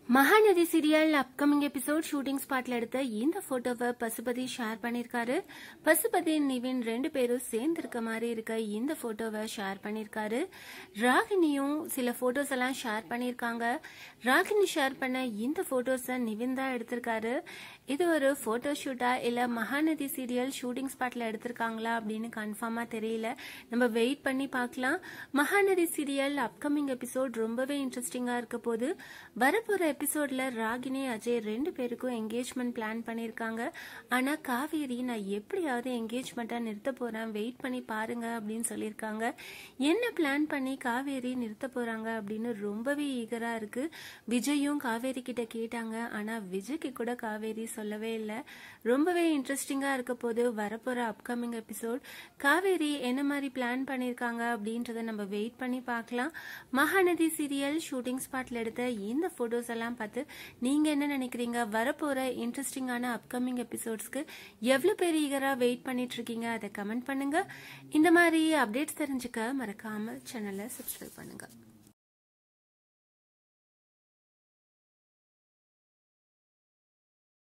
Mahanadi serial upcoming episode shooting ஸ்பாட்ல எடுத்த இந்த போட்டோவை பசுபதி ஷேர் பண்ணிருக்காரு பசுபதி நிவின் ரெண்டு பேரும் சேர்ந்து இருக்க மாதிரி இருக்க இந்த போட்டோவை ஷேர் பண்ணிருக்காரு ராகினியும் சில போட்டோஸ் எல்லாம் ஷேர் பண்ணிருக்காங்க ராகினி ஷேர் பண்ண இந்த போட்டோஸை நிவின் தான் எடுத்திருக்காரு இது ஒரு போட்டோ ஷூட்டா இல்ல மகாநதி சீரியல் ஷூட்டிங் ஸ்பாட்ல எடுத்திருக்காங்களா அப்படின்னு கன்ஃபார்மா தெரியல நம்ம வெயிட் பண்ணி பார்க்கலாம் மகாநதி சீரியல் அப்கமிங் எபிசோட் ரொம்பவே இன்ட்ரெஸ்டிங்கா இருக்க போது வரப்போற எபிசோட்ல ராகினி அஜய் ரெண்டு பேருக்கும் என்கேஜ்மெண்ட் பிளான் பண்ணிருக்காங்க ஆனா காவேரி நான் எப்படியாவது என்கேஜ்மெண்ட்டா நிறுத்த போறேன் வெயிட் பண்ணி பாருங்க அப்படின்னு சொல்லியிருக்காங்க என்ன பிளான் பண்ணி காவேரி நிறுத்த போறாங்க அப்படின்னு ரொம்பவே ஈகரா இருக்கு விஜயும் காவேரி கிட்ட கேட்டாங்க ஆனா விஜய்க்கு கூட காவேரி சொல்லவே இல்லை ரொம்பவே இன்ட்ரெஸ்டிங்கா இருக்க போது வரப்போற அப்கமிங் எபிசோட் காவேரி என்ன மாதிரி பிளான் பண்ணிருக்காங்க அப்படின்றத நம்ம வெயிட் பண்ணி பார்க்கலாம் மகாநதி சீரியல் ஷூட்டிங் ஸ்பாட்ல எடுத்த இந்த போட்டோஸ் எல்லாம் பார்த்து நீங்க என்ன நினைக்கிறீங்க வரப்போற இன்ட்ரெஸ்டிங்கான அப்கமிங் எபிசோட்ஸ்க்கு எவ்வளவு பேர் ஈகரா வெயிட் பண்ணிட்டு இருக்கீங்க அதை கமெண்ட் பண்ணுங்க இந்த மாதிரி அப்டேட்ஸ் தெரிஞ்சுக்க மறக்காம சேனலை சப்ஸ்கிரைப் பண்ணுங்க